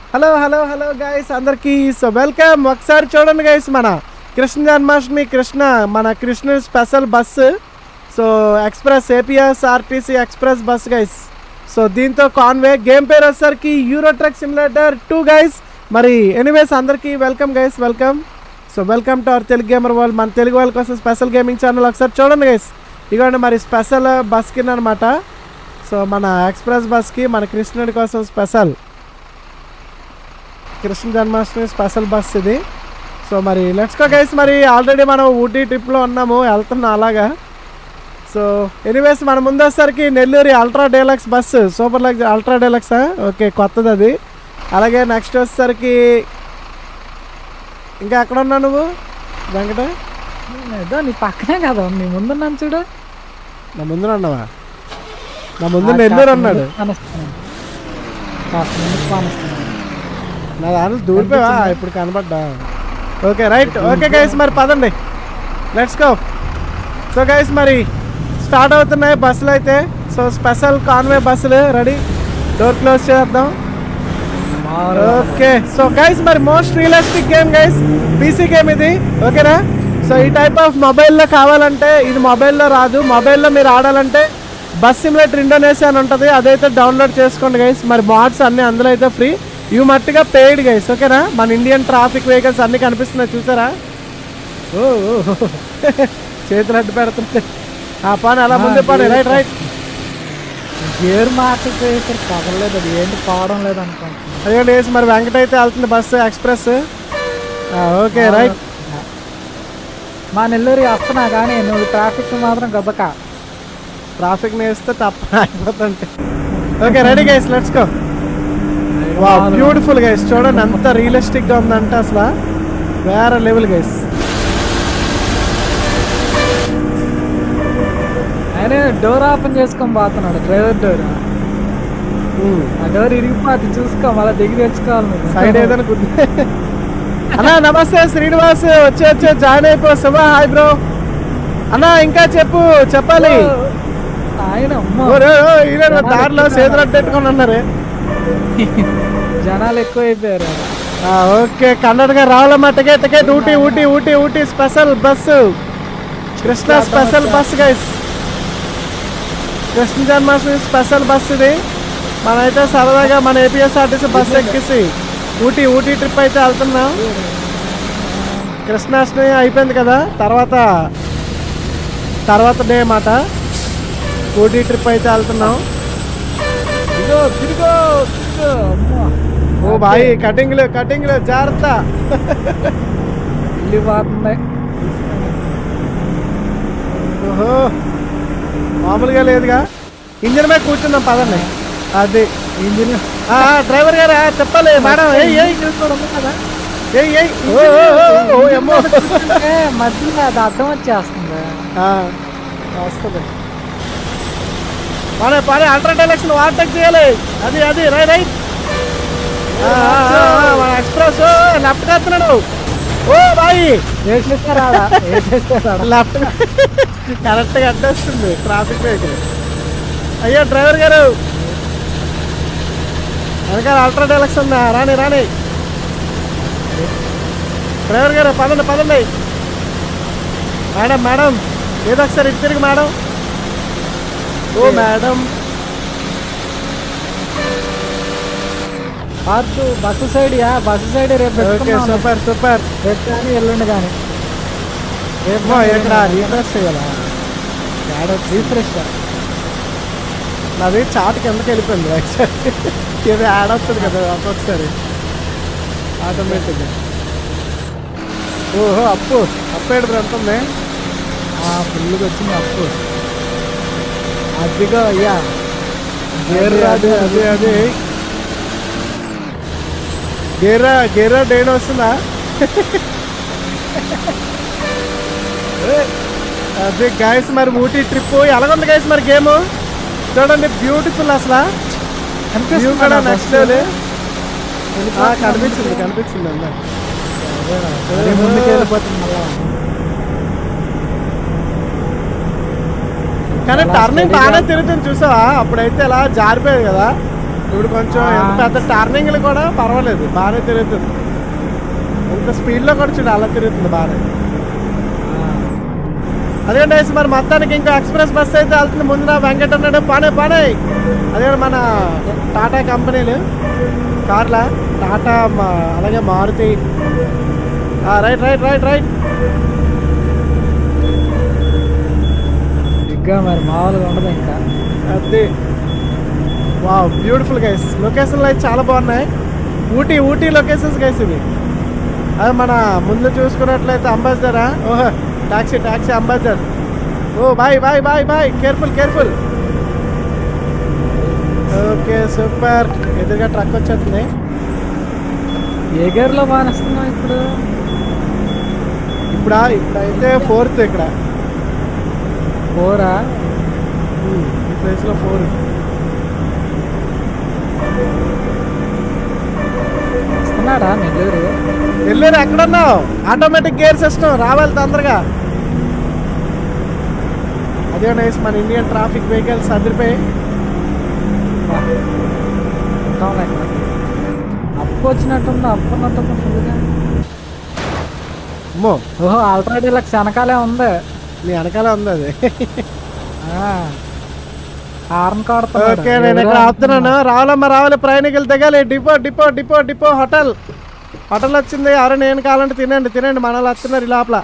Hello hello hello guys అందరికి so welcome ఒకసారి చూడండి గైస్ మన కృష్ణ జన్మాష్టమి కృష్ణ మన Krishna special bus so express APS RTC express bus guys so దీంతో కాన్వే గేమ్ పేరు వచ్చేసరికి euro truck simulator two guys మరి ఎనీవేస్ అందరికీ welcome guys welcome so welcome to our Telugu gamer వాళ్ళు మన తెలుగు వాళ్ళ కోసం స్పెషల్ గేమింగ్ ఛానల్ ఒకసారి చూడండి గైస్ ఇదిగోండి మరి స్పెషల్ బస్ కింద అనమాట సో మన ఎక్స్ప్రెస్ బస్కి మన కృష్ణుడి కోసం special Krishna Janmashtami special bus ఇది సో మరి లెట్స్ గో గైస్ మరి ఆల్రెడీ మనం ఊటీ ట్రిప్లో ఉన్నాము వెళ్తున్నాం అలాగా సో ఎనీవేస్ మన ముందు వచ్చేసరికి నెల్లూరి ultra deluxe bus super luxury ultra డీలక్సా ఓకే కొత్తది అది అలాగే నెక్స్ట్ వచ్చేసరికి ఇంకా ఎక్కడ ఉన్నావు నువ్వు వెంకట ఏదో నీ పక్కనే కదా నీ ముందున్నాను చూడు నా ముందు ఉన్నావా నా ముందు నెల్లూరు అన్నాడు కానొస్తున్నాను. కాస్త ముందుకు కానొస్తున్నాను. నా దాంట్లో దూరిపోయావా ఇప్పుడు కనబడ్డా ఓకే రైట్ ఓకే గైస్ మరి పదండి లెట్స్ గో సో గైస్ మరి స్టార్ట్ అవుతున్నాయి బస్సులు అయితే సో స్పెషల్ కాన్వే బస్సులు రెడీ డోర్ క్లోజ్ చేద్దాం మామూలు ఓకే సో గైస్ మరి most realistic game guys PC game ఇది ఓకేనా సో ఈ టైప్ ఆఫ్ మొబైల్లో కావాలంటే ఇది మొబైల్లో రాదు మొబైల్లో మీరు ఆడాలంటే బస్ సిమ్యులేటర్ ఇండోనేషియా అని ఉంటుంది అదైతే డౌన్లోడ్ చేసుకోండి గైస్ మరి మాడ్స్ అన్నీ అందులో అయితే ఫ్రీ ఇవి మట్టుగా పెయిడ్ గైస్ ఓకేనా మన ఇండియన్ ట్రాఫిక్ వెహికల్స్ అన్నీ కనిపిస్తున్నాయి చూసారా ఓ ఓ, ఓ. చేతులు అడ్డు పెడుతుంటే ఆ పని అలా ముందే పని రైట్ రైట్ గేర్ మార్చిపోయేసరికి కదలలేదు అది ఏంటి పోవడం లేదు అనుకుంటున్నాను అదే వేసి మరి వెంకట అయితే వెళ్తుంది బస్సు ఎక్స్ప్రెస్ ఓకే రైట్ మా నెల్లూరి వస్తున్నా కానీ నువ్వు ట్రాఫిక్ మాత్రం గబక ట్రాఫిక్ నేస్తే తప్ప అయిపోతుంటే okay ready guys let's go వా బ్యూటిఫుల్ గైస్ చూడండి ఎంత రియలిస్టిక్ గా ఉందంటే అసలు వేరే లెవెల్ గైస్ ఆయన డోర్ ఓపెన్ చేసుకొని పోతున్నాడు డ్రైవర్ డోర్ ఆ డోర్ ఇరిగిపోతే చూసుకో మళ్ళీ దిగి తెచ్చుకోవాలి నువ్వు. సైడ్ ఏదైనా గుద్ది అన్నా నమస్తే శ్రీనివాస్ వచ్చి వచ్చి జాయిన్ అయిపో శుభ హాయ్ బ్రో అన్నా ఇంకా చెప్పు చెప్పాలి ఆయన అమ్మ ఓరే, ఓ, ఈయన దారిలో చేతులు పెట్టుకొని ఉన్నారు జనాలు ఎక్కువ అయిపోయారు ఆ, ఓకే కన్నడగా రావాలమ్మా ticket ticket Ooty Ooty Ooty Ooty special bus Krishna special bus guys Krishna Janmashtami special bus ఇది మనమైతే సరదాగా మన ఏపీఎస్ఆర్టీసీ బస్ ఎక్కేసి ఊటీ ఊటీ ట్రిప్ అయితే వెళ్తున్నాం కృష్ణాష్టమి అయిపోయింది కదా తర్వాత తర్వాత డే మాట ఊటీ ట్రిప్ అయితే వెళ్తున్నాం ఇదిగో తిరుగో తిరుగో అమ్మా ఓ బాయ్ కటింగ్లు కటింగ్లు జాగ్రత్త వెళ్ళిపోతుంది ఓహో మామూలుగా లేదుగా ఇంజిన్ మీద కూర్చుందాం పదండి అది ఇంజిన్ ఆ, ఆ, డ్రైవర్ గారా చెప్పాలి మేడం ఏయ్ ఏయ్ కదా ఏయ్ ఏయ్ ఓ, ఓ, ఓ, ఓ, ఎమ్మో ఏ, మధ్యలో అది అర్థం వచ్చేస్తుంది ఆ, వస్తుంది పడే పడే అల్ట్రా డైలక్షన్ వార్టెక్ చేయాలి అది అది రై రైట్ ఆ, ఆ, ఆ, ఆ, మన ఎక్స్ప్రెస్ లెఫ్ట్ కత్తున్నాడు ఓ బాయ్ వేసేస్తారా వేసేస్తారా లెఫ్ట్ కరెక్ట్గా అడ్డేస్తుంది ట్రాఫిక్ వెహికల్ అయ్యో డ్రైవర్ గారు వెనకాల అల్ట్రా డైలక్స్ ఉందా రాని రాని డ్రైవర్ గారు పదండి పదండి మేడం మేడం ఏదో ఒకసారి ఇటు తిరిగి madam oh madam park bus side yeah bus side రేపు ఓకే పెట్టుకున్నాం. సూపర్ సూపర్ రేపు కానీ ఎల్లుండి కానీ రేపు ఏమో ఇక్కడ రీఫ్రెష్ చేయాలా రీఫ్రెష్ నాది చాట్ కిందకి వెళ్ళిపోయింది ఒకసారి ఇది యాడ్ అవుతుంది కదా ఒక్కొక్కసారి ఆటోమేటిక్గా ఓహో అప్పు అప్పు ఏడు ఎంత ఉంది ఫుల్గా వచ్చింది అప్పు అదిగో అయ్యా గేర్ అది అది అది గేరా గేరా డేన్ వస్తుందా ఏ, అదే గాయస్ మరి ఊటీ ట్రిప్ ఎలాగుంది గాయస్ మరి గేమ్ చూడండి బ్యూటిఫుల్ అసలు వ్యూ కూడా నెక్స్ట్ లెవెల్ కనిపించింది కనిపించింది అన్న మరీ ముందుకు వెళ్ళిపోతుంది మళ్ళా కానీ అలా టర్నింగ్ steady గా- బాగానే తిరుగుతుంది చూసావా అప్పుడైతే ఇలా జారిపోయేది కదా ఇప్పుడు కొంచెం ఎంత పెద్ద టర్నింగ్లు కూడా పర్వాలేదు బాగానే తిరుగుతుంది ఇంత స్పీడ్లో కూడా చూడు అలా తిరుగుతుంది బాగానే అదే డేస్ మరి మొత్తానికి ఇంకా ఎక్స్ప్రెస్ బస్ అయితే వెళ్తుంది ముందున వెంకట అన్నాడు పానే పానే అదే మన టాటా కంపెనీలు కార్లా టాటా మా- అలాగే Maruti right right right right బిగ్గా మరి మామూలుగా ఉండదు ఇంకా అది వా బ్యూటిఫుల్ గైస్ లొకేషన్లు అయితే చాలా బాగున్నాయి ఊటీ ఊటీ లొకేషన్స్ గైస్ ఇవి అది మన ముందు చూసుకున్నట్లయితే అంబాసిడరా ఓహో taxi taxi ambassador oh boy boy boy boy careful careful okay super ఎదురుగా ట్రక్ వచ్చేస్తుంది ఏ గేర్లో బాగా ఇప్పుడు ఇప్పుడా ఇప్పుడైతే ఫోర్త్ ఇక్కడ ఫోరా ఉమ్, ఈ ప్లేస్లో ఫోర్ వస్తున్నాడా నెల్లూరు వెళ్ళారు ఎక్కడున్నావు ఆటోమేటిక్ గేర్ సిస్టమ్ రావాలి తొందరగా అదే నైస్ మన ఇండియన్ ట్రాఫిక్ వెహికల్స్ అదిరిపోయి వా. ఉంటాంలే ఇక్కడ అప్పు వచ్చినట్టుంది అప్పు ఉన్నట్టుంది ఫుల్గా అమ్మో ఓహో అల్ట్రా డీలక్స్ వెనకాలే ఉంది నీ వెనకాల ఉంది అది హార్న్ కొడుతున్నాడు ఓకే నేను ఇక్కడ ఆపుతున్నాను రావాలమ్మా రావాలి ప్రయాణికులు దిగాలి depot depot depot depot hotel hotel వచ్చింది ఎవరైనా నేను కావాలంటే తినండి తినండి మన వాళ్ళు వస్తున్నారు ఈ లోపల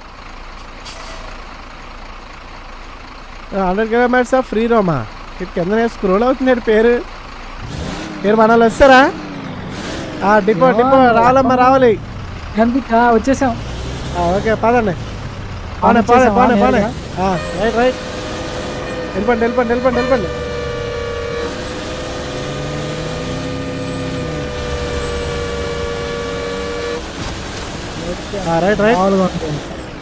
హండ్రెడ్ కిలోమీటర్స్ ఆఫ్ ఫ్రీ రోమా ఇటు కింద స్క్రోల్ అవుతుంది ఈడ పేరు పేరు మన వాళ్ళు వస్తారా ఆ, డిపో డిపో రావాలమ్మా రావాలి ఎందుకు వచ్చేసాం ఆ, ఓకే పదండి పానే పానే వచ్చేసామా పానే పానే నేరుగా? ఆ, రైట్ రైట్ వెళ్ళిపోండి వెళ్ళిపోండి వెళ్ళిపోండి వెళ్ళిపోండి ఆ, రైట్ రైట్ మామూలుగా ఉంటుంది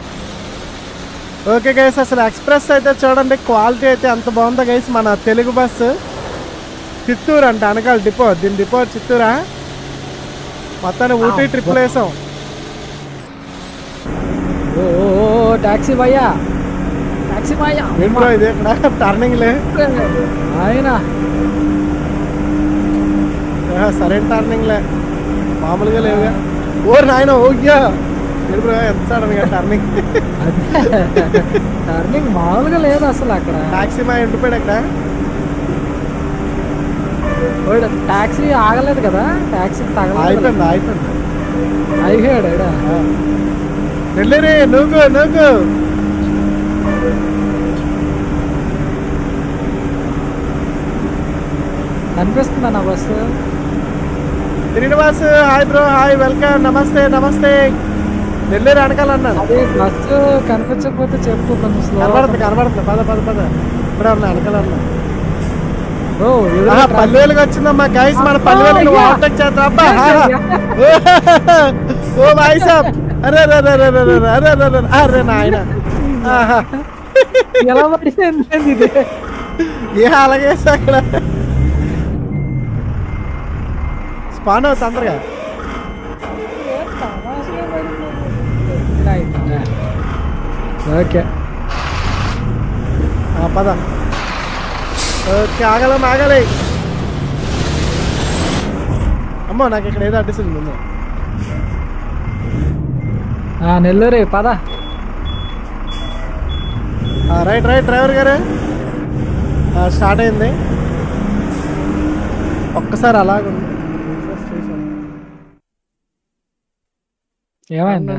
ఓకే గైస్ అసలు ఎక్స్ప్రెస్ అయితే చూడండి క్వాలిటీ అయితే ఎంత బాగుందో గైస్ మన తెలుగు బస్సు చిత్తూరు అంట అనకాల డిపో దీని డిపో చిత్తూరా మొత్తాన్ని ఊటీ ట్రిప్లు వేసాం ఓ ఓ, ఓ, ఓ, టాక్సీ భయ్యా టాక్సీ భయ్యా ఏంటో ఇది ఇక్కడ టర్నింగ్లే ఆయన ఆహా, సరైన టర్నింగ్లే మామూలుగా లేవుగా ఓ నాయన ఓయ్యా ఏంటి బ్రో ఎంత సడన్గా టర్నింగ్ టర్నింగ్ మామూలుగా లేదు అసలు అక్కడ టాక్సీ మా ఎండిపోయాడు అక్కడ ఓడు టాక్సీ ఆగలేదు కదా టాక్సీ తగలేదు అయిపోయింది అయిపోయింది అయిపోయాడు ఈడ. వెళ్ళిరి నువ్వు నువ్వు కనిపిస్తుందా నా bus Srinivas hi bro hi welcome నమస్తే నమస్తే నెల్లూరు అడగాలన్నాను అదే బస్సు కనిపించకపోతే చెప్పు కొంచెం స్లో కనబడుతుంది కనబడుతుంది పద పద పద ఇప్పుడే ఉన్నా అడగాలన్నా ఓ ఎదురుగా ఆహా, ట్రాఫిక్. పల్లెలకు వచ్చిందమ్మా గైస్ మన అబ్బా, పల్లెలకు అయ్యా. ఓవర్టేక్ చేద్దాం అబ్బా ఆహా. ఓ భాయ్ సాబ్ అరే అరే అరే అరే అరే అరే అరే అరే అరే నాయన ఆహా. ఎలా పడింది ఇది ఏ అలాగే అక్కడ స్పాన్ అవుతుంది తొందరగా ఓకే ఆ, పద ఓకే ఆగలం ఆగలే అమ్మో నాకు ఇక్కడ ఏదో అడ్డిస్తుంది ముందు ఆ, నెల్లూరే పద ఆ, రైట్ రైట్ డ్రైవర్ గారు ఆ, స్టార్ట్ అయింది ఒక్కసారి అలాగుంది ఏమైంది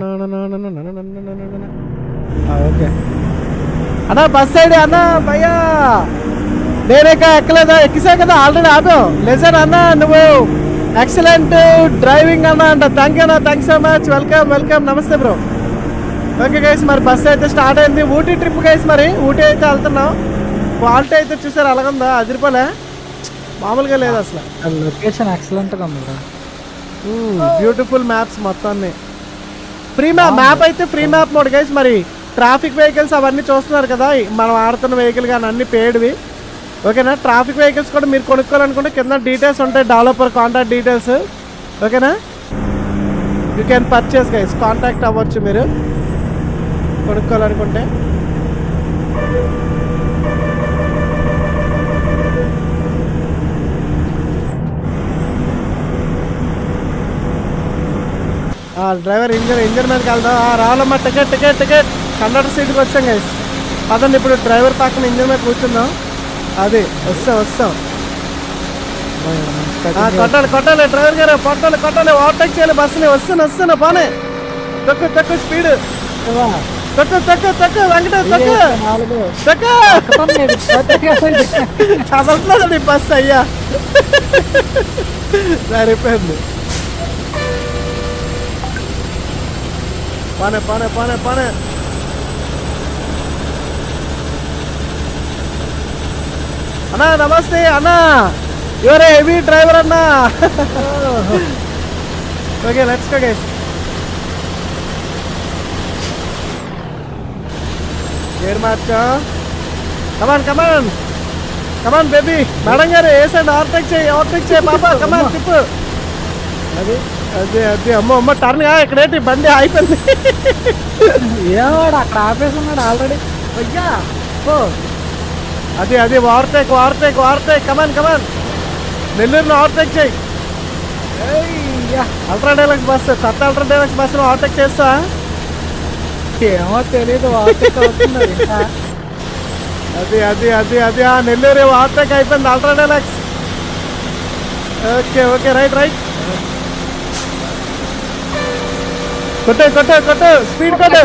ఆ, ఓకే అన్నా బస్ సైడ్ అన్నా భయ్యా నేనేక ఎక్కలేదా ఎక్కిసా కదా ఆల్రెడీ ఆపావు లేసాను అన్నా నువ్వు ఎక్సలెంట్ డ్రైవింగ్ అన్నా అంట థ్యాంక్ యూ అన్న thank so much welcome welcome నమస్తే బ్రో ఓకే గైస్ మరి బస్ అయితే స్టార్ట్ అయింది ఊటీ ట్రిప్ గైస్ మరి ఊటీ అయితే వెళ్తున్నాం క్వాలిటీ అయితే చూసారు అలాగుందా అదిరిపోలే మామూలుగా లేదు అసలు లొకేషన్ ఎక్సలెంట్ గా ఉంది bro. బ్యూటిఫుల్ మ్యాప్స్ మొత్తాన్ని ఫ్రీ మ్యాప్ మ్యాప్ అయితే ఫ్రీ మ్యాప్ మోడ్ గైస్ మరి ట్రాఫిక్ వెహికల్స్ అవన్నీ చూస్తున్నారు కదా మనం ఆడుతున్న వెహికల్ కానీ అన్ని పేడ్వి ఓకేనా ట్రాఫిక్ వెహికల్స్ కూడా మీరు కొనుక్కోవాలనుకుంటే కింద డీటెయిల్స్ ఉంటాయి డెవలపర్ కాంటాక్ట్ డీటెయిల్స్ ఓకేనా you can purchase guys contact అవ్వచ్చు మీరు కొనుక్కోవాలనుకుంటే ఆ, డ్రైవర్ ఇంజన్ ఇంజన్ మీదకి వెళ్దాం ఆ, రావాలమ్మా టికెట్ టికెట్ టికెట్ కండక్టర్ సీట్కి వచ్చాం గైస్ పదండి ఇప్పుడు డ్రైవర్ పక్కన ఇంజన్ మీద కూర్చుందాం అది వస్తాం వస్తాం ఆ, కొట్టాలి కొట్టాలి డ్రైవర్ గారు కొట్టాలి కొట్టాలి ఓవర్టేక్ చేయాలి బస్సుని వస్తాను వస్తాను బానే తక్కువ తక్కువ స్పీడ్ తక్కువ తక్కువ తక్కువ వెంకట తక్కువ నాలుగు తక్కువ పక్కనే పోతే కదా ఇది. చదవట్లేదండి బస్సు అయ్యా సరిపోయింది పనే పనే పనే పనే అన్నా నమస్తే అన్నా ఎవరే హెవీ డ్రైవర్ అన్నా okay let's go guys gear మార్చా come on come on come on baby madam గారు వేసండి ఓవర్టేక్ చేయి ఓవర్టేక్ చేయి పాప కమాన్ తిప్పు అది అదే అదే అమ్మో అమ్మ టర్న్ ఇక్కడ ఏంటి బండి అయిపోయింది ఏవాడు అక్కడ ఆపేసి ఉన్నాడు ఆల్రెడీ అయ్యా ఓ అది అది overtake overtake overtake come on come on నెల్లూరులో ఓవర్టేక్ చేయి అయ్యా అల్ట్రా డైలాక్స్ బస్ కొత్త అల్ట్రా డైలాక్స్ బస్సులో ఓవర్టేక్ చేస్తా ఏమో తెలియదు వాటికి అవుతున్నారు ఇంకా అది అది అది అది ఆ నెల్లూరు ఓవర్టేక్ అయిపోయింది ultra deluxe okay okay right right కొట్టు కొట్టు కొట్టు స్పీడ్ కొట్టు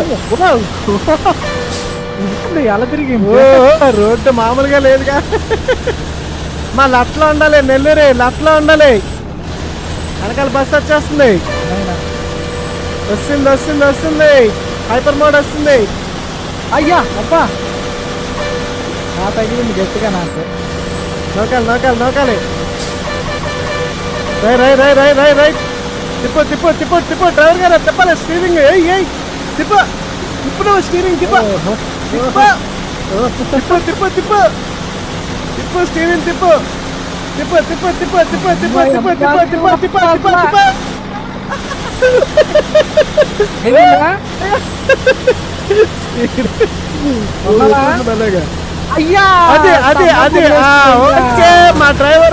ఇప్పుడు ఎలా తిరిగింది ఓ రోడ్డు మామూలుగా లేదుగా మా లట్లో ఉండాలి నెల్లూరు లట్లో ఉండాలి వెనకాల బస్సు వచ్చేస్తుంది అయినా. వస్తుంది వస్తుంది వస్తుంది హైపర్ మోడ్ వస్తుంది అయ్యా అబ్బా నా తగిలింది గట్టిగా నాకు నోకాలి నోకాలి నోకాలి రై రై రై రై రై రై తిప్పు తిప్పు తిప్పు తిప్పు డ్రైవర్ గారు తిప్పాలి స్టీరింగ్ ఏయ్ ఏయ్ తిప్పు తిప్పు నువ్వు స్టీరింగ్ తిప్పు ఓహో. తిప్పు తిప్పు తిప్పు తిప్పు తిప్పు స్టీరింగ్ తిప్పు తిప్పు తిప్పు తిప్పు తిప్పు తిప్పు తిప్పు తిప్పు తిప్పు తిప్పు తిప్పు తిప్పు వెళ్ళిందా? ఉన్నావా? మెల్లగా. అయ్యా అది అది అది ఆ, ఓకే మా డ్రైవర్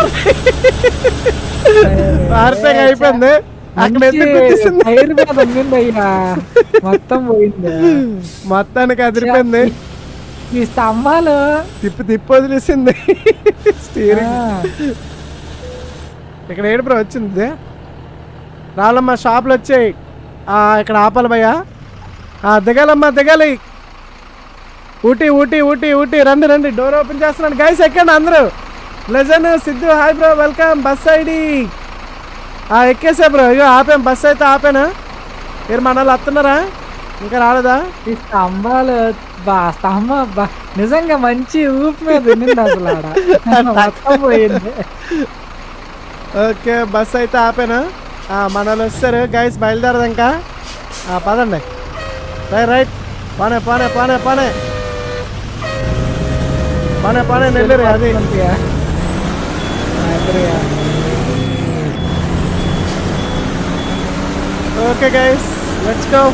వార్తగా అయిపోయింది అక్కడ ఎందుకు గుర్తిస్తుంది టైర్ మీద ఉండింది అయ్యా మొత్తం పోయింది మొత్తానికి అదిరిపోయింది ఈ స్తంభాలు తిప్పి తిప్పి వదిలేసింది స్టీరింగ్ ఆ, ఇక్కడ ఏడు బ్రో వచ్చింది రావాలమ్మా షాపులు వచ్చాయి ఆ, ఇక్కడ ఆపాలి భయ్యా ఆ, దిగాలమ్మా దిగాలి ఊటీ ఊటీ ఊటీ ఊటీ రండి రండి డోర్ ఓపెన్ చేస్తున్నాను గైస్ ఎక్కండి అందరూ legend Siddhu hi bro welcome bus ID ఎక్కేసా బ్రో ఇగో ఆపాం బస్ అయితే ఆపాను మీరు మన వాళ్ళు వస్తున్నారా ఇంకా రాలేదా ఈ స్తంభాలు బా స్తంభం బా నిజంగా మంచి ఊపి మీద ఉండింది అసలు ఆడ మొత్తం పోయింది ఓకే బస్ అయితే ఆపాను ఆ, మన వాళ్ళు వస్తారు గైస్ బయలుదేరదు ఇంకా ఆ, పదండి రైట్ రైట్ పానే పానే పానే పానే పానే పానే నెల్లూరు అది మంచిగా. ఆ, ఎదురుగా. ఓకే గైస్ లెట్స్ గో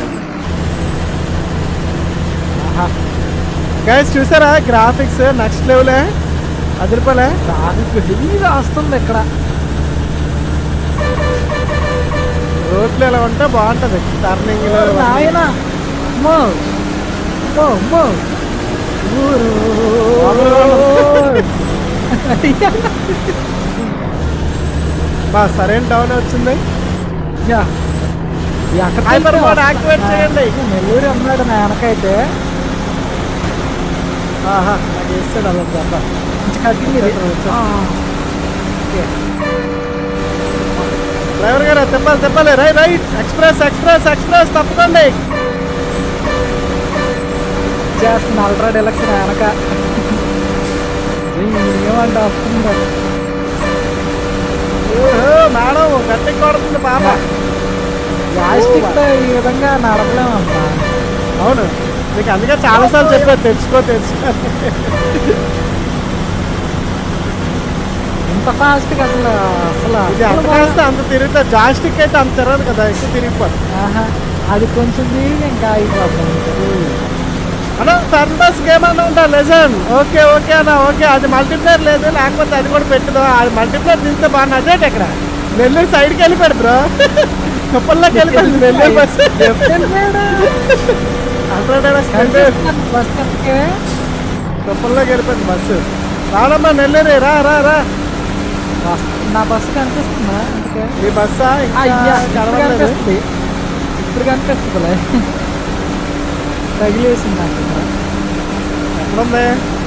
ఆహా. గైస్ చూసారా గ్రాఫిక్స్ నెక్స్ట్ లెవెలే అదిరిపోలే ట్రాఫిక్ హెవీగా వస్తుంది ఇక్కడ రోడ్లు ఎలా ఉంటే బాగుంటది టర్నింగ్ నాయన అమ్మో అమ్మో అమ్మో ఊరు. బా సరైన డౌన్ వచ్చింది యా. ఎక్కడ హైపర్ వెళ్తే మోడ్ యాక్టివేట్ చేయండి నెల్లూరు అన్నాడు నా వెనకైతే ఆహా నాకు ఇస్తాడు అలా తప్ప కొంచెం కట్టింగ్ ఇది. ఆ. ఓకే. డ్రైవర్ గారు తిప్పాలి తిప్పాలి right right express express express తప్పకండి చేస్తుంది అల్ట్రా డెలక్స్ నా వెనక ఏమంటే వస్తుంది ఓహో, మేడం గట్టి కొడుతుంది పాప ప్లాస్టిక్ తో ఈ విధంగా నడపలేమమ్మా అవును నీకు అందుకే చాలాసార్లు చెప్పారు తెచ్చుకో తెచ్చుకో ఇంత ఫాస్ట్ గా అసలు అసలు ఇది ఎంత అసలు కాస్తే అంత తిరుగుతా జాస్టిక్ అయితే అంత తిరగదు కదా ఎక్కువ తిరిగిపోతుంది ఆహా. అది కొంచెం తిరిగి ఇంకా అయిపోతుంది అన్న టర్న్ బస్ గేమ్ అన్న ఉంటా లెజన్ ఓకే ఓకే అన్న ఓకే అది మల్టీప్లేయర్ లేదు లేకపోతే అది కూడా పెట్టుదో అది మల్టీప్లేయర్ తింటే బాగా నచ్చేట ఇక్కడ నెల్లూరు సైడ్కి వెళ్ళిపోయాడు బ్రో కుప్పల్లోకి వెళ్ళిపోయింది నెల్లూరు బస్సు అల్ట్రాటెక్ బస్ కనుకే కుప్పల్లోకి వెళ్ళిపోయింది బస్సు రానమ్మా నెల్లూరు రా రా రా నా బస్సు కనిపిస్తుందా అందుకే ఈ బస్సా ఇంకా అయ్యా ఇప్పుడు కనబడలేదు కనిపిస్తుంది ఇప్పుడు కనిపిస్తుందిలే తగిలేసింది నాకు ఇక్కడ. ఎక్కడుంది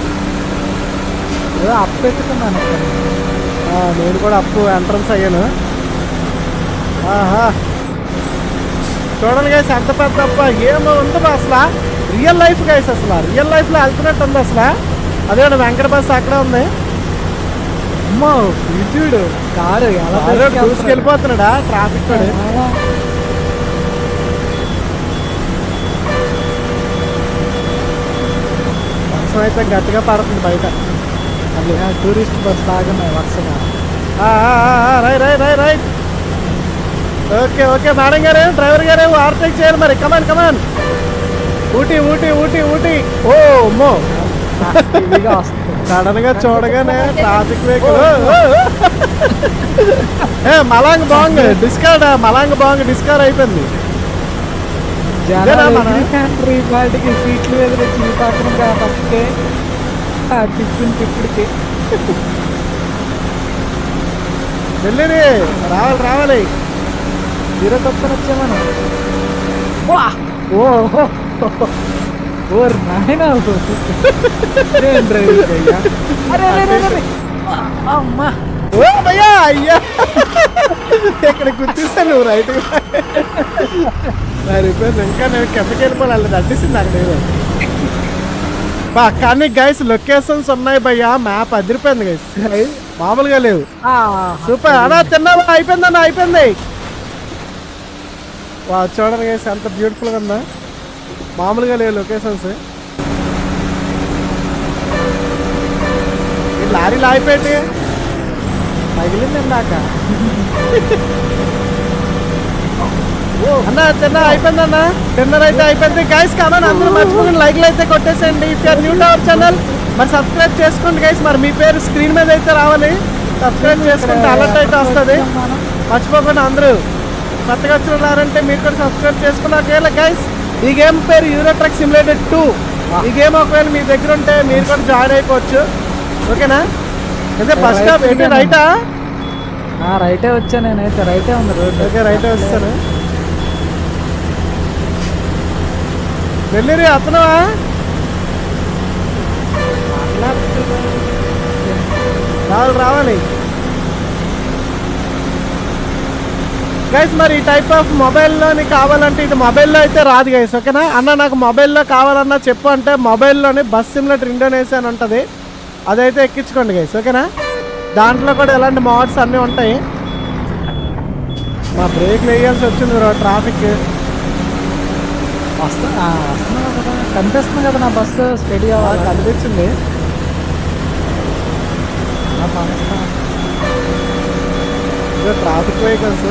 ఏదో అప్పెట్టుకున్నాను ఇక్కడ ఆ, నేను కూడా అప్పు ఎంట్రన్స్ అయ్యాను ఆహా చూడండి గైస్ ఎంత పెద్ద అప్ప ఏమో ఉందో అసలు రియల్ లైఫ్ గైస్ అసలు రియల్ లైఫ్లో వెళ్తున్నట్టు ఉంది అసలు అదే వెంకట బస్ అక్కడే ఉంది అమ్మో ఇది చూడు కారు ఎలా అదే దూసుకెళ్ళిపోతున్నాడా ట్రాఫిక్ కూడా వర్షం అయితే గట్టిగా పడుతుంది బయట అది టూరిస్ట్ బస్ లాగున్నాయి వరుసగా ఆ, ఆ, ఆ, ఆ, రై రై రై రై ఓకే ఓకే మేడం గారు డ్రైవర్ గారు ఓవర్టేక్ చేయాలి మరి కమాన్ కమాన్ ఊటీ ఊటీ ఊటీ ఊటీ ఓ అమ్మో ఇదిగా వస్తుంది సడన్ గా చూడగానే ట్రాఫిక్ వెహికల్ ఏ మలాంగ్ బాంగ్ డిస్కార్డ్ మలాంగ్ బాంగ్ డిస్కార్ అయిపోయింది ఇదేనా మన- ఫ్యాక్టరీ వాటికి సీట్లు ఎదురు చిన్న పక్కన కాబట్టి ఆ తిప్పిన తిప్పుడికి వెళ్ళిరి రావాలి రావాలి తీర తప్పని వచ్చామని వా ఓ ఓ నాయన ఏం డ్రైవింగ్ అయ్యా అరే అరే, అరే, అరే. అమ్మా ఓ భయ్యా అయ్యా ఇక్కడ గుర్తిస్తాను నువ్వు రైట్ సరిపోయింది ఇంకా నేను కిందకి వెళ్ళిపోవాలి అడ్డిసింది అక్కడ ఏదో బా కానీ గైస్ లొకేషన్స్ ఉన్నాయి భయ్యా మ్యాప్ అదిరిపోయింది గైస్ మామూలుగా లేవు ఆ, సూపర్ అన్నా తిన్నావా అయిపోయింది అన్న అయిపోయింది వా చూడండి గైస్ ఎంత బ్యూటిఫుల్గా ఉందా మామూలుగా లేవు లొకేషన్స్ ఈ లారీలు ఆగిపోయింది తగిలింది ఇందాక అన్న తిన్నా అయిపోయింది అన్న డిన్నర్ అయితే అయిపోయింది గైస్ కామన్ అందరూ మర్చిపోకుండా లైక్లు అయితే కొట్టేసేయండి if you're new to our channel మరి సబ్స్క్రైబ్ చేసుకోండి గైస్ మరి మీ పేరు స్క్రీన్ మీద అయితే రావాలి సబ్స్క్రైబ్ చేసుకుంటే అలర్ట్ అయితే వస్తుంది మర్చిపోకుండా అందరూ కొత్తగా వచ్చినారంటే మీరు కూడా సబ్స్క్రైబ్ చేసుకున్న ఒకవేళ గైస్ ఈ గేమ్ పేరు యూరో ట్రక్ సిమ్యులేటెడ్ టూ ఈ గేమ్ ఒకవేళ మీ దగ్గర ఉంటే మీరు కూడా జాయిన్ అయిపోవచ్చు ఓకేనా అదే బస్ స్టాప్ ఏంటి రైటా ఆ, రైటే వచ్చా నేనైతే రైటే ఉంది రోడ్డు ఓకే రైట్ వస్తాను వెళ్ళిరి అతనవా రావాలి రావాలి గైస్ మరి ఈ టైప్ ఆఫ్ మొబైల్లోని కావాలంటే ఇది మొబైల్లో అయితే రాదు గైస్ ఓకేనా అన్న నాకు మొబైల్లో కావాలన్నా చెప్పు అంటే మొబైల్లోని బస్ సిమ్లెటర్ ఇండోనేషియా అని ఉంటుంది అదైతే ఎక్కించుకోండి గైస్ ఓకేనా దాంట్లో కూడా ఎలాంటి మోడ్స్ అన్నీ ఉంటాయి మా బ్రేక్ వేయాల్సి వచ్చింది బ్రో ట్రాఫిక్ వస్తా ఆ, వస్తున్నా కదా కనిపిస్తుంది కదా నా బస్సు స్టడీ అవ్వాలి కనిపించింది ఇదో ట్రాఫిక్ వెహికల్స్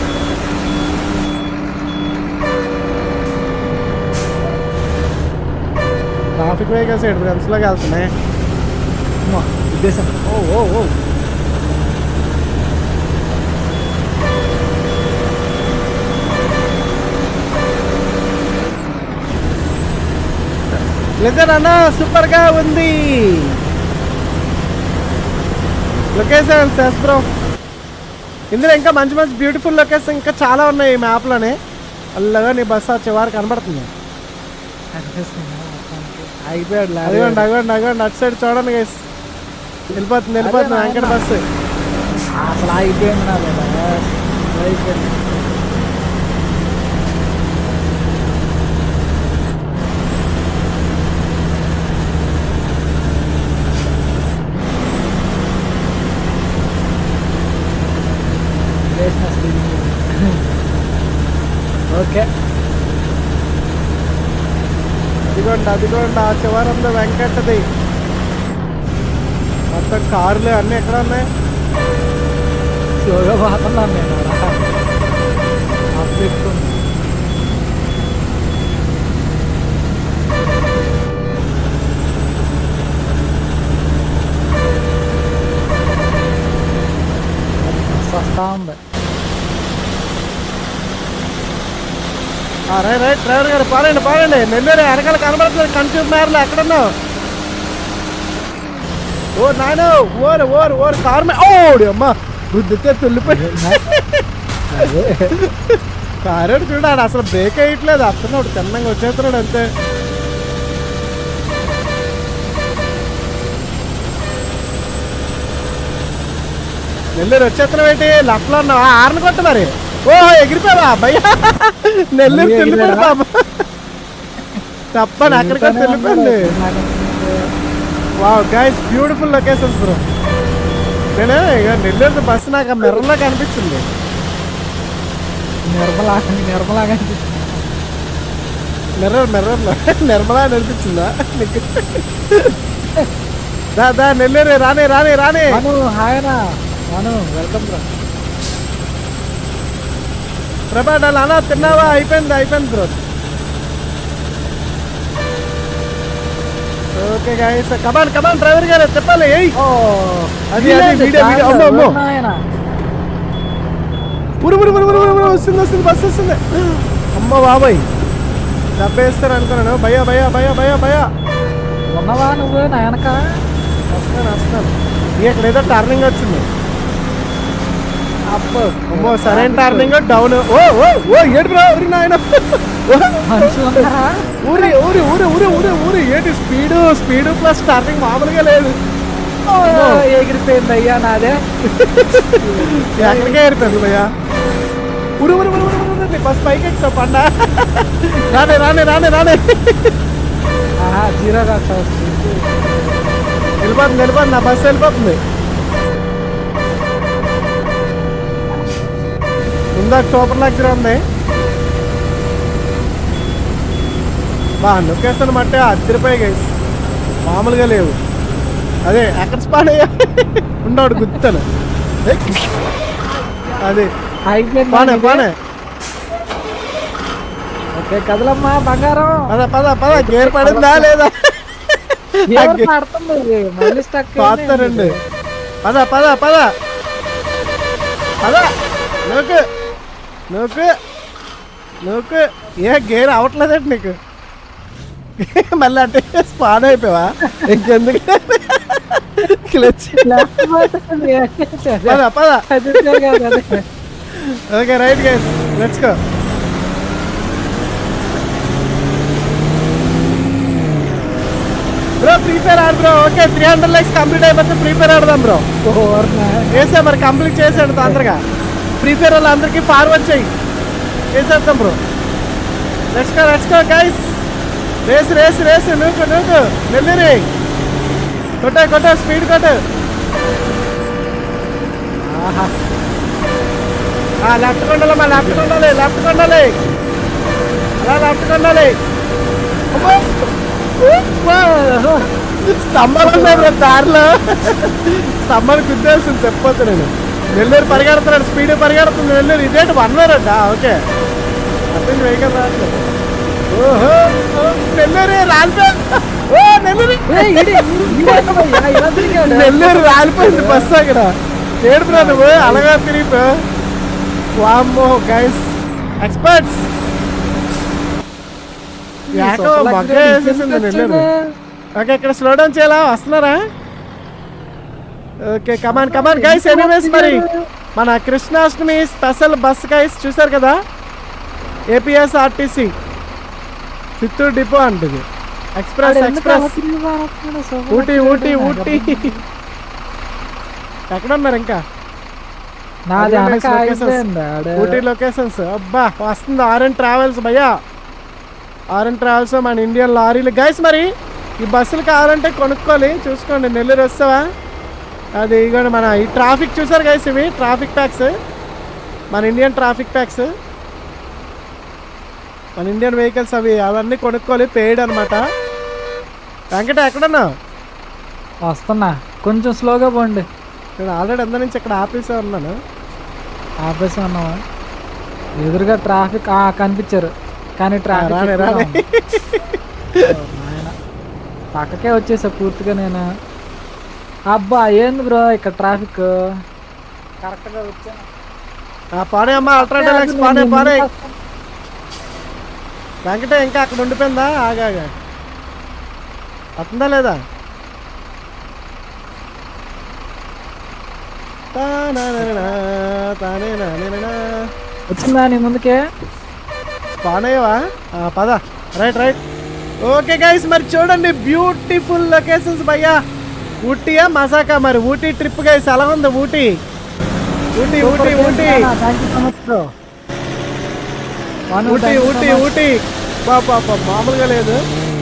ట్రాఫిక్ వెహికల్స్ ఎటు ఫ్రెండ్స్లోకి వెళ్తున్నాయి ఉద్దేశం ఓ ఓ ఓ లెజర్ అన్న సూపర్ గా ఉంది లొకేషన్ సెస్ బ్రో ఇందులో ఇంకా మంచి మంచి బ్యూటిఫుల్ లొకేషన్ ఇంకా చాలా ఉన్నాయి ఈ మ్యాప్లోనే అల్లగా నీ బస్ ఆ చివరి కనబడుతుంది కనిపిస్తుంది మొత్తానికి. అయిపోయాడు అదిగోండి అదిగోండి అదిగోండి అటు సైడ్ చూడండి గైస్ వెళ్ళిపోతుంది వెళ్ళిపోతుంది అదే వెంకట నాయనా. బస్సు అసలు ఆగిపోయింది నా లేదా అయిపోయింది వేసిన స్పీడ్ ఓకే అదిగోండి అదిగోండి ఆ చివరంలో వెంకటది మొత్తం కార్లు అన్నీ ఎక్కడ ఉన్నాయి స్లోగా పోతున్నాను నేను అలా పెట్టుకుని వస్తా ఉంది ఆ, రైట్ రైట్ డ్రైవర్ గారు పాడండి పాడండి నెల్లూరు వెనకాల కనబడుతుంది కన్ఫ్యూజ్ మేరలు ఎక్కడున్నావు ఓ నాయన ఓరు ఓరు ఓరు కారు మే ఓడి అమ్మ గుద్దితే తుల్లిపోయి అదే కారేడు చూడాడు అసలు బ్రేక్ వేయట్లేదు అత్తన్నాడు తిన్నంగా వచ్చేస్తున్నాడు అంతే నెల్లూరు వచ్చేస్తున్నావు ఏంటి లెఫ్ట్ లో ఉన్నావా ఆరని కొట్టు మరి ఓ ఎగిరిపోయావా భయ్యా నెల్లూరు మళ్ళీ తెలిపోయాడు ఎగిరాడా? బాబా తప్పని అక్కడికి తెలిపోయింది wow guys beautiful locations bro నేను ఇక నెల్లూరు బస్సు నాకు ఆ మిర్రర్లో కనిపించింది నిర్మలా నిర్మలాగా మిర్రర్ మిర్రర్లో నిర్మలా అని అనిపించిందా నీకు దా దా నెల్లూరు రాని రాని రాని మను హాయనా మను వెల్కమ్ రా ప్రభా డాల్ అలా తిన్నావా అయిపోయింది అయిపోయింది bro okay guys come on come on driver గారు చెప్పాలి ఏయ్ ఓ అది, అది, వీడియో, వీడియో, అమ్మో, అమ్మో. నాయనా పురు పురు పురు పురు పురు పురు వస్తుంది వస్తుంది బస్సు వస్తుంది అమ్మ బాబాయ్ దెబ్బేస్తారు అనుకున్నాను భయ్యా భయ్యా భయ్యా భయ్యా భయ్యా ఉన్నవా నువ్వు నా వెనక వస్తాను వస్తాను ఇక ఇక్కడ ఏదో టర్నింగ్ వచ్చింది అబ్బో అమ్మో సరైన టర్నింగ్ డౌన్ ఓ ఓ ఓ ఏడు బ్రో ఊరి నాయన మనుషులు ఉన్నారా ఊరి ఊరి ఊరి ఊరి ఊరి ఊరి ఏంటి స్పీడ్ స్పీడ్ ప్లస్ టర్నింగ్ మామూలుగా లేదు ఓ, ఎగిరిపోయింది అయ్యా నాదే ఎక్కడికే ఏరిపోయింది భయ్యా ఊరి ఊరి ఊరి ఊరి ఊరి బస్ పైకి ఎక్సా పండ రానే రానే రానే రానే ఆహా జీరో కాస్త వస్తుంది వెళ్ళిపోతుంది వెళ్ళిపోతుంది నా బస్సు వెళ్ళిపోతుంది ఉందా సూపర్ లగ్జరీ ఉంది బా లొకేషన్ మట్టే అద్దరిపోయి గైస్ మామూలుగా లేవు అదే ఎక్కడ స్పాన్ అయ్యా ఉండవాడు గుర్తాను అదే అయిపోయింది పానే పానే ఓకే కదలమ్మా బంగారం పద పద పద గేర్ పడిందా లేదా ఎవరు పడుతుంది మళ్ళీ స్టక్ పాతారండి పద పద పద పద నూకు నూకు నూకు ఏ గేర్ అవట్లేదండి నీకు మళ్ళీ అంటే స్పాన్ అయిపోయావా ఇంకెందుకు క్లచ్ పద పద okay right guys let's go bro free fire ఆడు bro okay three hundred likes complete అయిపోతే ఫ్రీ ఫైర్ ఆడదాం బ్రో వేసా మరి కంప్లీట్ చేసాడు తొందరగా ఫ్రీ ఫైర్ వాళ్ళు అందరికీ ఫార్వర్డ్ చేయి చేసేద్దాం bro let's go let's go guys race race race నూకు నూకు నెల్లూరి కొట్ట కొట్ట స్పీడ్ కొట్టు ఆహా లెఫ్ట్ కొండాలి మా లెఫ్ట్ కొండాలి లెఫ్ట్ కొండాలి అలా లెఫ్ట్ కొండాలి అమ్మో! స్తంభాలు ఉన్నాయి బ్రో దారిలో స్తంభాలు గుద్దేస్తుంది చెప్పొద్దు నేను నెల్లూరు పరిగెడుతున్నాడు స్పీడ్ పరిగెడుతుంది నెల్లూరు ఇదేంటి వన్ వేర్ అంట ఓకే అర్థం వెహికల్ రావట్లేదు ఓహో ఓ, నెల్లూరు రాలిపోయింది ఓ నెల్లూరు నెల్లూరు రాలిపోయింది బస్సు అక్కడ ఏడుపురా నువ్వు అలాగా తిరిగిపో వామ్మో గైస్ ఎక్స్పర్ట్స్ యాకో మగ్గ వేసేసింది నెల్లూరు ఓకే ఇక్కడ స్లో డౌన్ చేయాలా వస్తున్నారా okay come on come on guys anyways మరి మన కృష్ణాష్టమి స్పెషల్ బస్ గైస్ చూసారు కదా ఏపీఎస్ ఆర్టీసీ చిత్తూరు డిపో అంటుంది ఎక్స్ప్రెస్ ఎక్స్ప్రెస్ ఊటీ ఊటీ ఊటీ ఎక్కడ ఉన్నారు ఇంకా నాది అదే వెనక nice locations. ఆగిపోయింది ఆడ. ఊటీ లొకేషన్స్ అబ్బా వస్తుంది ఆర్ఎన్ ట్రావెల్స్ భయ్యా ఆర్ఎన్ ట్రావెల్స్ మన ఇండియన్ లారీలు గైస్ మరి ఈ బస్సులు కావాలంటే కొనుక్కోవాలి చూసుకోండి నెల్లూరు వస్తావా అది ఇగోండి మన ఈ ట్రాఫిక్ చూసారు గైస్ ఇవి ట్రాఫిక్ ట్యాక్స్ మన ఇండియన్ ట్రాఫిక్ ట్యాక్స్ మన ఇండియన్ వెహికల్స్ అవి అవన్నీ కొనుక్కోవాలి పెయిడ్ అనమాట వెంకట ఎక్కడున్నా వస్తున్నా కొంచెం స్లోగా పోండి నేను ఆల్రెడీ ఎంత నుంచి ఇక్కడ ఆఫీసే ఉన్నాను ఆపేసి ఉన్నావా ఎదురుగా ట్రాఫిక్ ఆ, కనిపించారు కానీ ట్రాఫిక్ రానే, ఎక్కువగా రానే. ఉంది. ఓ, నాయనా. పక్కకే వచ్చేసా పూర్తిగా నేను అబ్బా ఏంది బ్రో ఇక్కడ ట్రాఫిక్ కరెక్ట్గా వచ్చాను ఆ, పానే అమ్మా అల్ట్రా డెలక్స్ పానే పానే వెంకట ఇంకా అక్కడ ఉండిపోయిందా ఆగాగా వస్తుందా లేదా తానానానా, తానేనానేనా. వచ్చిందా నీ ముందుకే స్పాన్ అయ్యవా ఆ, పద రైట్ రైట్ ఓకే గైస్ మరి చూడండి బ్యూటిఫుల్ లొకేషన్స్ భయ్యా ఊటీయా మసాకా మరి ఊటీ ట్రిప్ గైస్ ఎలా ఉంది Ooty Ooty Ooty Ooty thank you so much bro Ooty Ooty Ooty బాబా మామూలుగా లేదు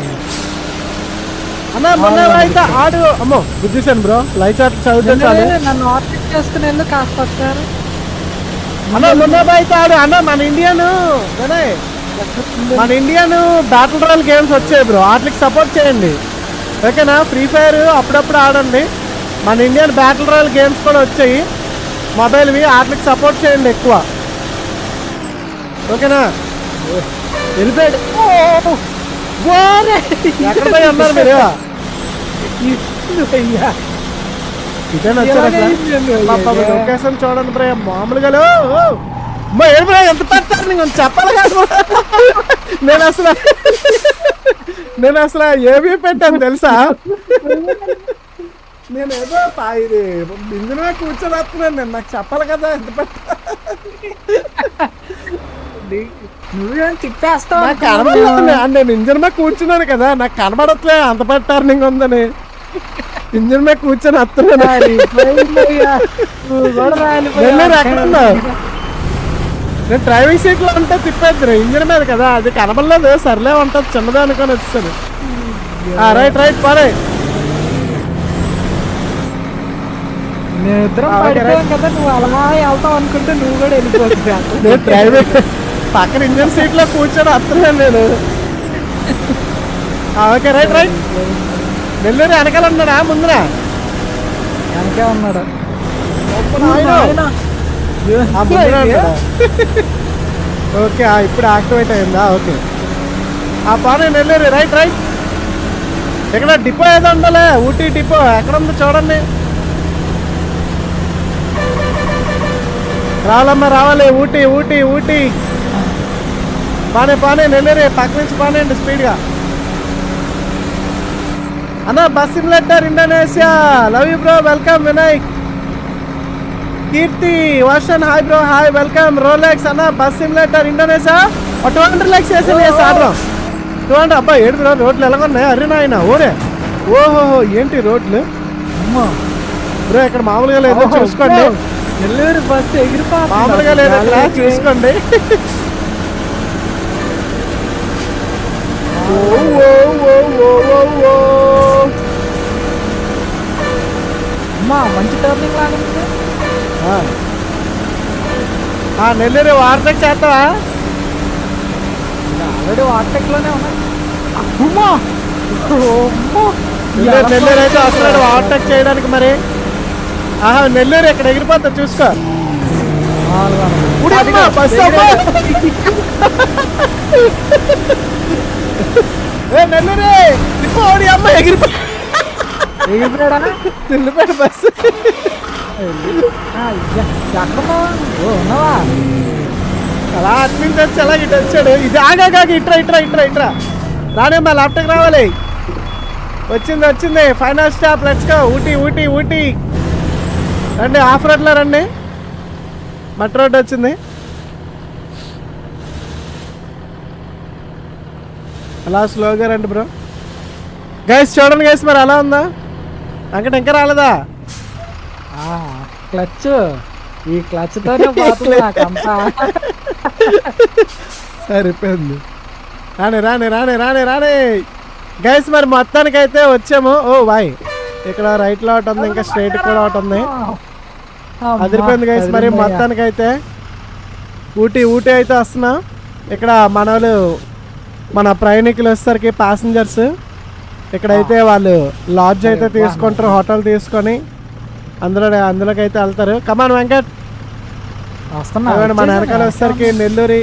అన్న మొన్న అయితే ఆడు అమ్మో గుద్దేశాను బ్రో లైట్ చాట్ చదివితే చాలు నన్ను ఆర్డర్ చేసుకుని ఎందుకు కాస్త ఒకసారి అన్న మొన్న అయితే ఆడు అన్న మన ఇండియన్ వినయ్ మన ఇండియన్ బ్యాటిల్ రాయల్ గేమ్స్ వచ్చాయి బ్రో వాటికి సపోర్ట్ చేయండి ఓకేనా ఫ్రీ ఫైర్ అప్పుడప్పుడు ఆడండి మన ఇండియన్ బ్యాటిల్ రాయల్ గేమ్స్ కూడా వచ్చాయి మొబైల్వి వాటికి సపోర్ట్ చేయండి ఎక్కువ ఓకేనా వెళ్ళిపోయాడు ఎక్కడ పోయి అన్నారు మీరు ఇదేనా వచ్చారు అసలు లొకేషన్ చూడండి బ్రో మామూలుగా లే. ఓ, అమ్మా, ఏంటి బ్రో ఎంత పెడతారు నీకు కొంచెం చెప్పాలి కాదు నేను అసలు నేను అసలు ఏమీ పెట్టాను తెలుసా నేను ఏదో పా- ఇది ఇందులో కూర్చొని వస్తున్నాను నేను నాకు చెప్పాలి కదా ఎంత పెట్టా నువ్వేం తిప్పేస్తావు నాకు కనబడలేదు నేను ఇంజన్ మీద కూర్చున్నాను కదా నాకు కనబడట్లే అంత పెట్టారు నీకు ఉందని ఇంజన్ మీద కూర్చొని వస్తున్నాను నువ్వు కూడా నెల్లూరు ఎక్కడ ఉన్నావు? నేను డ్రైవింగ్ సీట్ లో ఉంటే తిప్పేద్దరు ఇంజన్ మీద కదా అది కనబడలేదు సర్లే ఉంటుంది చిన్నదే అనుకొని వచ్చాను రైట్ రైట్ పడే మేమిద్దరం ఆ, ఓకే, పడిపోయాం కదా నువ్వు అలా వెళ్తావు అనుకుంటే నువ్వు కూడా వెళ్ళిపోతుంది నేను డ్రైవింగ్ పక్కన ఇంజన్ సీట్ లో కూర్చొని వస్తున్నాను నేను ఆ, ఓకే రైట్ రైట్ నెల్లూరు వెనకాల ఉన్నాడా ముందునా వెనకే ఉన్నాడు నాయనా. ఆ, ముందునే ఉంటాడా? ఓకే ఆ, ఇప్పుడు యాక్టివేట్ అయిందా ఓకే ఆ పానే నెల్లూరు రైట్ రైట్ ఇక్కడ డిపో ఏదో ఉండాలి ఊటీ డిపో ఎక్కడ ఉందో చూడండి రావాలమ్మా రావాలి ఊటీ ఊటీ ఊటీ పానే పానే నెల్లూరు పక్క నుంచి పానేయండి స్పీడ్గా అన్న bus simulator Indonesia love you bro welcome Vinayak Keerthi version hi bro hi welcome Rolex అన్న bus simulator Indonesia two hundred లెక్స్ వేసి ఆడదాం టూ హండ్రెడ్ అబ్బా ఏడు బ్రో రోడ్లు ఎలా ఉన్నాయి అరే నాయన ఓరే ఓహోహో ఏంటి రోడ్లు అమ్మో బ్రో ఇక్కడ మామూలుగా లేదు చూసుకోండి నెల్లూరు బస్సు ఎగిరిపోతుంది మామూలుగా లేదు ఇక్కడ చూసుకోండి ఓ, ఓ, ఓ, ఓ, ఓ, ఓ. అమ్మా మంచి టర్నింగ్ లాగా ఉంది ఆ. ఆ నెల్లూరు వార్తకు చేస్తావా ఆల్రెడీ వాటెక్ లోనే ఉన్నాయి అమ్మా అమ్మో. నెల్లూరు నెల్లూరు అయితే వస్తున్నాడు ఓవర్టేక్ చేయడానికి మరి ఆహా నెల్లూరు ఇక్కడ ఎగిరిపోతా చూసుకో నాలుగు వందలు. ఉడి అమ్మ, బస్సు అమ్మ. ఏ నెల్లూరు తిప్పు ఓడి అమ్మ ఎగిరిపో ఎగిరిపోయాడా తిల్లిపోయాడు బస్సు ఆ, అయ్యా. ఎక్కడున్నావా? ఓ ఉన్నావా అలా అటు నుంచి వచ్చి అలా ఇటు వచ్చాడు ఇది ఆగాగా ఇట్రా ఇట్రా ఇట్రా ఇట్రా రానే మా ల్యాప్టాప్ రావాలి వచ్చింది వచ్చింది final stop let's go Ooty Ooty Ooty రండి ఆఫ్ రోడ్లో రండి మట్ రోడ్ వచ్చింది అలా స్లోగా రండి బ్రో గైస్ చూడండి గైస్ మరి అలా ఉందా వెంకట ఇంకా రాలేదా క్లచ్ ఈ క్లచ్ తోనే పోతుంది నాకంతా సరిపోయింది రానే రానే రానే రానే రానే గైస్ మరి మొత్తానికి అయితే వచ్చాము ఓ బాయ్ ఇక్కడ రైట్ లో ఒకటి ఉంది ఇంకా స్ట్రైట్ కూడా ఒకటి ఉంది అమ్మా, అదిరిపోయింది గైస్ మరి అదిరిందయ్యా. మొత్తానికి అయితే ఊటీ ఊటీ అయితే వస్తున్నాం ఇక్కడ మన వాళ్ళు మన ప్రయాణికులు వచ్చేసరికి ప్యాసింజర్స్ ఇక్కడైతే వాళ్ళు లాడ్జ్ అయితే తీసుకుంటారు హోటల్ తీసుకొని అందులో అందులోకి అయితే వెళ్తారు కమాన్ వెంకట్ వస్తున్నా అదిగోండి మన వెనకాల వచ్చేసరికి నెల్లూరి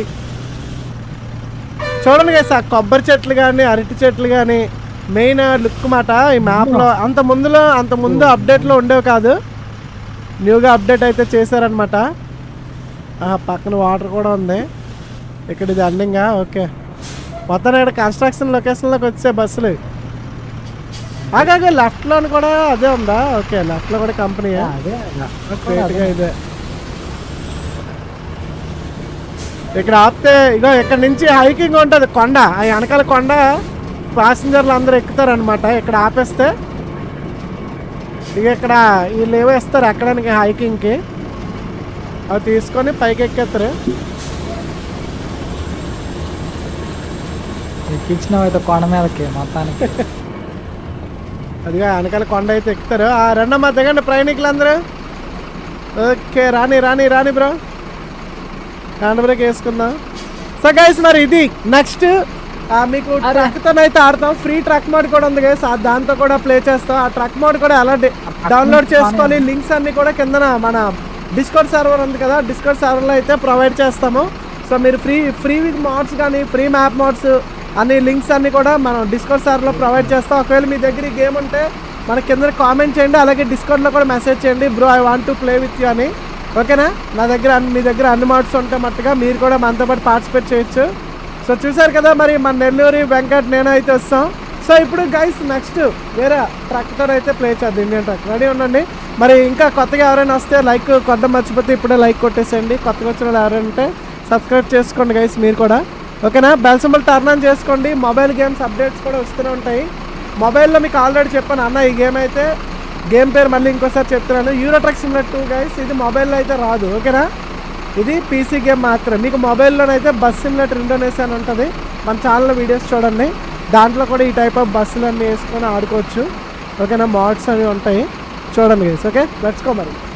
చూడండి కదా సార్ కొబ్బరి చెట్లు కానీ అరటి చెట్లు కానీ మెయిన్ లుక్ మాట ఈ మ్యాప్లో అంత ముందులో అంత ముందు అప్డేట్లో ఉండేవి కాదు న్యూగా అప్డేట్ అయితే చేశారనమాట పక్కన వాటర్ కూడా ఉంది ఇక్కడ ఇది అండింగా ఓకే మొత్తం ఇక్కడ కన్స్ట్రక్షన్ లొకేషన్లోకి వచ్చే బస్సులు ఆగాగా లెఫ్ట్లో కూడా అదే ఉందా ఓకే లెఫ్ట్లో కూడా కంపెనీ అదే స్ట్రైట్గా ఇదే ఇక్కడ ఆపితే ఇగో ఇక్కడ నుంచి హైకింగ్ ఉంటుంది కొండ ఆ వెనకాల కొండ ప్యాసింజర్లు అందరూ ఎక్కుతారు అనమాట ఇక్కడ ఆపేస్తే ఇక ఇక్కడ వీళ్ళు ఏవో ఇస్తారు ఎక్కడానికి హైకింగ్కి అవి తీసుకొని పైకి ఎక్కేస్తారు ఎక్కించినావు అయితే కొండ మీదకి మొత్తానికి అదిగా వెనకాల కొండ అయితే ఎక్కుతారు ఆ రెండమ్మ దిగండి ప్రయాణికులు అందరూ ఓకే రాని రాని రాని బ్రో హ్యాండ్ బ్రేక్ వేసుకుందాం సో గైస్ మరి ఇది నెక్స్ట్ మీకు అరే. ట్రక్తో అయితే ఆడతాం ఫ్రీ ట్రక్ మోడ్ కూడా ఉంది గైస్ దాంతో కూడా ప్లే చేస్తాం ఆ ట్రక్ మోడ్ కూడా ఎలా డౌన్లోడ్ చేసుకోవాలి లింక్స్ అన్ని కూడా కిందన మన డిస్కౌంట్ సర్వర్ ఉంది కదా డిస్కౌంట్ సర్వర్లో అయితే ప్రొవైడ్ చేస్తాము సో మీరు ఫ్రీ ఫ్రీ మోడ్స్ కానీ ఫ్రీ మ్యాప్ మోడ్స్ అన్ని లింక్స్ అన్ని కూడా మనం డిస్కౌంట్ సర్వర్లో ప్రొవైడ్ చేస్తాం ఒకవేళ మీ దగ్గర ఈ గేమ్ ఉంటే మన కింద కామెంట్ చేయండి అలాగే డిస్కౌంట్లో కూడా మెసేజ్ చేయండి bro I want to play with you అని ఓకేనా నా దగ్గర అన్ని- మీ దగ్గర అన్ని మోడ్స్ ఉంటే మట్టుగా మీరు కూడా మనతో పాటు పార్టిసిపేట్ చేయొచ్చు సో చూసారు కదా మరి మన నెల్లూరి వెంకట్ నేను అయితే వస్తాం సో ఇప్పుడు గైస్ నెక్స్ట్ వేరే ట్రక్తో అయితే ప్లే చేద్దాం ఇండియన్ ట్రక్ రెడీ ఉండండి మరి ఇంకా కొత్తగా ఎవరైనా వస్తే లైక్ కొత్త మర్చిపోతే ఇప్పుడే లైక్ కొట్టేసేయండి కొత్తగా వచ్చిన వాళ్ళు ఎవరైనా ఉంటే సబ్స్క్రైబ్ చేసుకోండి గైస్ మీరు కూడా ఓకేనా బెల్ సింబల్ టర్న్ ఆన్ చేసుకోండి మొబైల్ గేమ్స్ అప్డేట్స్ కూడా వస్తూనే ఉంటాయి మొబైల్లో మీకు ఆల్రెడీ చెప్పాను అన్న ఈ గేమ్ అయితే గేమ్ పేరు మళ్ళీ ఇంకోసారి చెప్తున్నాను Euro truck simulator two guys ఇది మొబైల్లో అయితే రాదు ఓకేనా ఇది పీసీ గేమ్ మాత్రమే మీకు మొబైల్లోనైతే బస్ సిమ్యులేటర్ ఇండోనేషియా అని ఉంటుంది మన ఛానల్లో వీడియోస్ చూడండి దాంట్లో కూడా ఈ టైప్ ఆఫ్ బస్సులు అన్నీ వేసుకొని ఆడుకోవచ్చు ఓకేనా మోడ్స్ అవి ఉంటాయి చూడండి గైస్ ఓకే లెట్స్ కో మరి